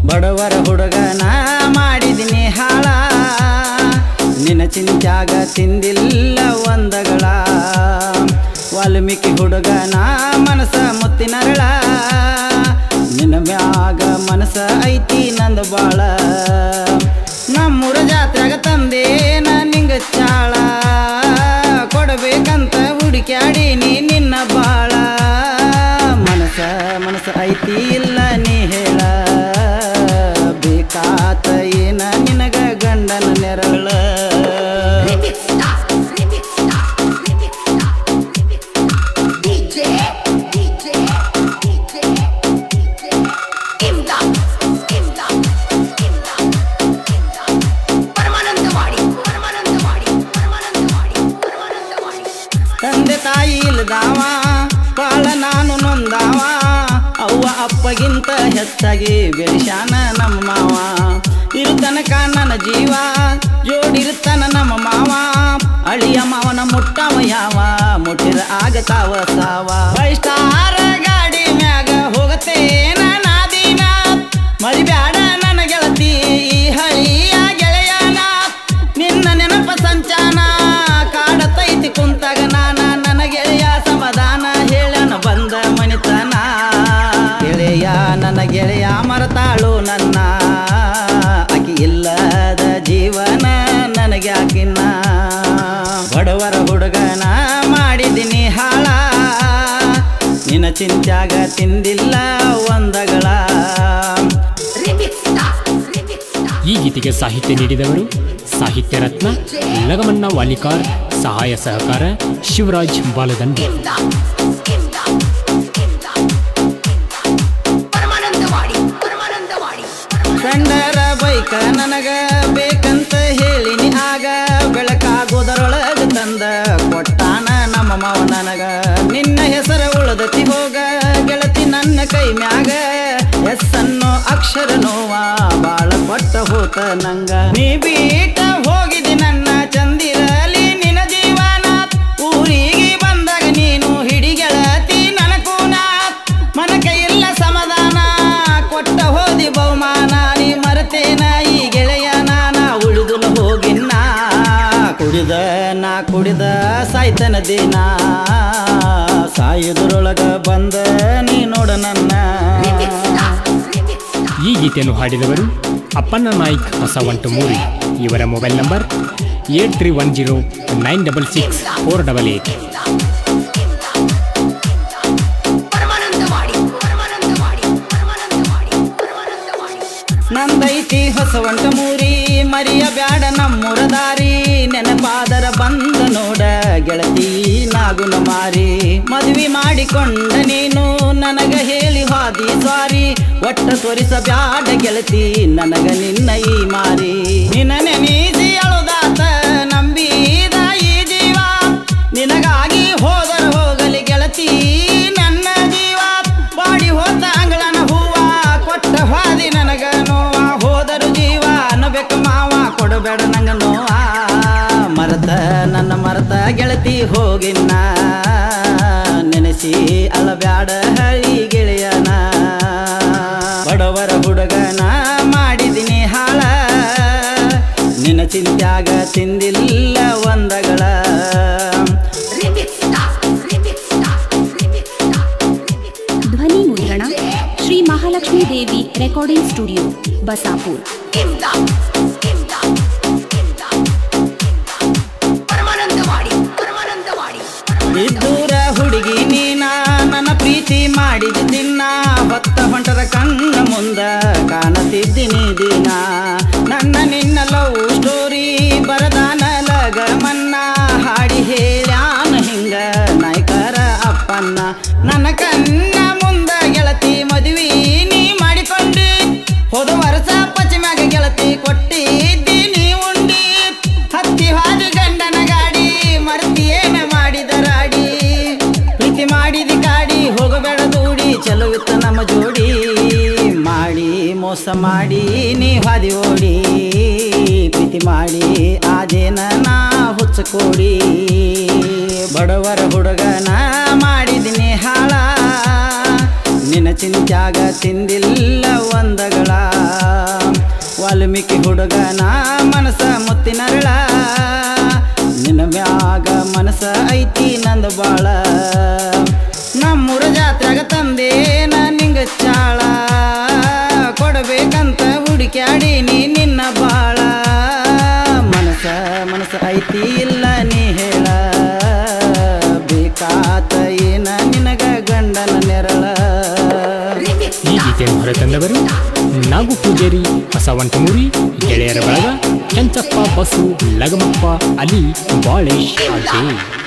ಬಡವರ ಹುಡುಗನ ಮಾಡಿದಿನಿ ಹಾಳ ನಿನ್ನ ಚಿಂತ್ಯಾಗ ತಿಂದಿಲ್ಲ ಒಂದಗಳ ವಾಲ್ಮೀಕಿ ಹುಡುಗನ ಮನಸ ಮುತ್ತಿನರಳ ನಿನ್ನ ಮ್ಯಾಗ ಮನಸ ಐತಿ ನಂದು ಬಾಳ ನಮ್ಮೂರ ಜಾತ್ರೆಗ ತಂದೇನ ನಿಂಗ ಚಾಳ ಕೊಡಬೇಕಂತ ಹುಡುಕ್ಯಾಡೀನಿ ನಿನ್ನ ಬಾಳ ಮನಸ ಮನಸ ಐತಿ ಇಲ್ಲ ನೀ ಹೇಳ ಬೇಕಾತ ಏನ ನಿನಗ ಗಂಡನ ನೆರಳ Remix Star, Remix Star, Remix Star, Remix Star. DJ, DJ, DJ, DJ. Imdad, Imdad, Imdad, Imdad. Paramanandawadi Paramanandawadi Paramanandawadi Paramanandawadi ತಂದೆ ತಾಯಿ ಇಲ್ದಾವ ಬಾಳ ನಾನು ನೊಂದಾವ ಅವ್ವ ಅಪ್ಪಗಿಂತ ಹೆಚ್ಚಾಗಿ ಬೆಳೆಸ್ಯಾನ ನಮ್ಮ ಮಾವ ಇರು ತನಕ ನನ್ನ ಜೀವ ಜೋಡಿರುತ್ತಾನ ನಮ್ಮ ಮಾವ ಅಳಿಯ ಮಾವನ ಮುಟ್ಟವ ಯಾವ ಮುಟ್ಟಿರ ಆಗತಾವ ಸಾವ ಫೈವ್ ಸ್ಟಾರ್ ಗಾಡಿ ಮ್ಯಾಗ ಹೋಗತೇನ ನಾದಿನ ಮರಿಬ್ಯಾಡ ನನ್ನ ಗೆಳತಿ ಈ ಹಳಿಯ ಗೆಳೆಯನ ನಿನ್ನ ನೆನಪ ಸಂಚಾನ ಕಾಡತೈತಿ ಕುಂತಾಗ ನಾನ ನನ್ನ ಗೆಳೆಯ ಸಮಾಧಾನ ಹೇಳನ ಬಂದ ಮನಿತನ ಗೆಳೆಯ ನನ್ನ ಗೆಳೆಯ ಮರತಾಳು ನನ್ನ ಆಕಿ ಇಲ್ಲದ ಜೀವನ ನನಗೆ ಆಕಿನ್ನ ಬಡವರ ಹುಡುಗನ ಮಾಡಿದಿನಿ ಹಾಳ ನಿನ್ನ ಚಿಂತ್ಯಾಗ ತಿಂದಿಲ್ಲ ಒಂದಗಳ Remix Star, Remix Star. ಈ ಗೀತೆಗೆ ಸಾಹಿತ್ಯ ನೀಡಿದವರು ಸಾಹಿತ್ಯ ರತ್ನ ಲಗಮನ್ನ ವಾಲಿಕಾರ್ ಸಹಾಯ ಸಹಕಾರ Shivraj ಬಾಲದಂಡಿ Imdad, Imdad, Imdad, Imdad. Paramanandawadi Paramanandawadi ಕಂಡರ ಬೈಕ ನನಗ ಬೇಕಂತ ಹೇಳಿನಿ ಆಗ ಬೆಳಕಾಗೋದರೊಳಗ ತಂದ ಕೊಟ್ಟಾನ ನಮ್ಮ ಮಾವ ನನಗ ನಿನ್ನ ಹೆಸರ ಉಳದತಿ ಹೋಗ ಗೆಳತಿ ನನ್ನ ಕೈ ಮ್ಯಾಗ ಎಸ್ ಅನ್ನೋ ಅಕ್ಷರ ನೋವ ಬಾಳ ಕೊಟ್ಟ ಹೋತ ನಂಗ ನೀ ಬೀಟ ಹೋಗಿದಿ ನನ್ನ ಚಂದಿರಲಿ ನಿನ್ನ ಜೀವನ ಊರಿಗೆ ಬಂದಾಗ ನೀನು ಹಿಡಿಗೆಳತಿ ನನಕೂನ ಮನಕ ಇಲ್ಲ ಸಮಾಧಾನ ಕೊಟ್ಟ ಹೋದಿ ಬಹುಮಾನ ನೀ ಮರತೇನ ಈ ಗೆಳೆಯ ನಾನ ಉಳಿದುಲ ಹೋಗಿನ್ನ ಕುಡಿದ ನಾ ಕುಡಿದ ಸಾಯ್ತನ ದಿನ ಸಾಯುದ್ರೊಳಗ ಬಂದ ನೀ ನೋಡ ನನ್ನ Remix Star, Remix Star. ಈ ಗೀತೆಯನ್ನು ಹಾಡಿದವರು ಅಪ್ಪಣ್ಣ ನಾಯ್ಕ್ ಹೊಸ ಒಂಟು ಮೂರಿ ಇವರ mobile number eight three one zero nine double six four double eight Paramanandawadi Paramanandawadi Paramanandawadi Paramanandawadi ನಂದೈತಿ ಹೊಸ ಒಂಟ ಮೂರಿ ಮರಿಯ ಬ್ಯಾಡ ನಮ್ಮೂರ ದಾರಿ ನೆನಪಾದರ ಬಂದ ನೋಡ ಗೆಳತಿ ನಾಗುನ ಮಾರಿ ಮದ್ವಿ ಮಾಡಿಕೊಂಡ ನೀನು ನನಗ ಹೇಳಿ ಹಾದಿ ಸ್ವಾರಿ ಒಟ್ಟ ತೋರಿಸ ಬ್ಯಾಡ ಗೆಳತಿ ನನಗ ನಿನ್ನ ಈ ಮಾರಿ ನಿನ್ನ ನೆನೀಸಿ ಅಳುದಾತ ನಂಬಿದ ಈ ಜೀವ ನಿನಗಾಗಿ ಹೋದರ ಹೋಗಲಿ ಗೆಳತಿ ನನ್ನ ಜೀವ ಬಾಡಿ ಹೋತ ಅಂಗಳನ ಹೂವ ಕೊಟ್ಟ ಹಾದಿ ನನಗ ನೋವ ಹೋದರು ಜೀವ ಅನ್ನಬೇಕು ಮಾವ ಕೊಡಬೇಡ ನಂಗ ನೋವ ಮರತ ನನ್ನ ಮರತ ಗೆಳತಿ ಹೋಗಿನ್ನ ನೆನೆಸಿ ಅಳಬ್ಯಾಡ ಹಳಿ ಗೆಳೆಯನ ಬಡವರ ಹುಡುಗನ ಮಾಡಿದಿನಿ ಹಾಳ ನಿನ್ನ ಚಿಂತ್ಯಾಗ ತಿಂದಿಲ್ಲ ಒಂದಗಳ Remix Star, Remix Star, Remix Star, Remix Star. ಧ್ವನಿ ಮುದ್ರಣ Shri Mahalakshmi Devi recording studio Basapur Imdad, Imdad, Imdad, Imdad. Paramanandawadi Paramanandawadi ಇದ್ದೂರ ಹುಡುಗಿ ನೀನ ನನ್ನ ಪ್ರೀತಿ ಮಾಡಿದ ದಿನ ಹೊತ್ತ ಹೊಂಟರ ಕಣ್ಣ ಮುಂದ ಕಾಣತಿದ್ದೀನಿ ದಿನ ನನ್ನ ನಿನ್ನ ಲವ್ ಸ್ಟೋರಿ ಬರದಾನ ಲಗ ಮನ್ನ ಹಾಡಿ ಹೇಳ್ಯಾನ ಹಿಂಗ ನಾಯ್ಕರ ಅಪ್ಪನ್ನ ನನ್ನ ಕಣ್ಣ ಮುಂದ ಗೆಳತಿ ಮದುವೆ ನೀ ಮಾಡಿಕೊಂಡಿ ಹೋದ ವರ್ಷ ಪಶ್ಚಿಮ್ಯಾಗ ಗೆಳತಿ ಕೊಟ್ಟಿದ್ದೀನಿ ಉಂಡಿ ಹತ್ತಿ ಹಾದಿ ಗಂಡನ ಗಾಡಿ ಮರ್ತಿಯೇನ ಮಾಡಿದ ರಾಡಿ ಪ್ರೀತಿ ಮಾಡಿದಿ ಕಾಡಿ ಹೋಗಬೇಡ ದೂಡಿ ಚಲೋವಿತ್ತ ನಮ್ಮ ಜೋಡಿ ಮಾಡಿ ಮೋಸ ಮಾಡಿ ನೀ ಹಾದಿ ಓಡಿ ಪ್ರೀತಿ ಮಾಡಿ ಆದೇನ ನಾ ಹುಚ್ಚ ಕೋಡಿ ಬಡವರ ಹುಡುಗನ ಮಾಡಿದಿನಿ ಹಾಳ ನಿನ್ನ ಚಿಂತ್ಯಾಗ ತಿಂದಿಲ್ಲ ಒಂದಗಳ ವಾಲ್ಮೀಕಿ ಹುಡುಗನ ಮನಸ ಮುತ್ತಿನರಳ ನಿನ್ನ ಮ್ಯಾಗ ಮನಸ ಐತಿ ನಂದ ಬಾಳ ನಮ್ಮೂರ ಜಾತ್ರೆಗ ತಂದೇನ ನಿಂಗ ಚಾಳ ಕೊಡಬೇಕಂತ ಹುಡುಕ್ಯಾಡೀನಿ ನಿನ್ನ ಬಾಳ ಮನಸ ಮನಸ ಐತಿ ಇಲ್ಲ ನೀ ಹೇಳ ಬೇಕಾತ ಏನ ನಿನಗ ಗಂಡನ ನೆರಳ ಈ ಗೀತೆಯನ್ನು ಹೊರತಂದವರು ನಾಗು ಪೂಜಾರಿ ಹೊಸವಂಟಮೂರಿ ಗೆಳೆಯರ ಬಳಗ ಕೆಂಚಪ್ಪ ಬಸು ಲಗಮಪ್ಪ ಅಲಿ ಬಾಳೇಶ್ ಅಜಯ್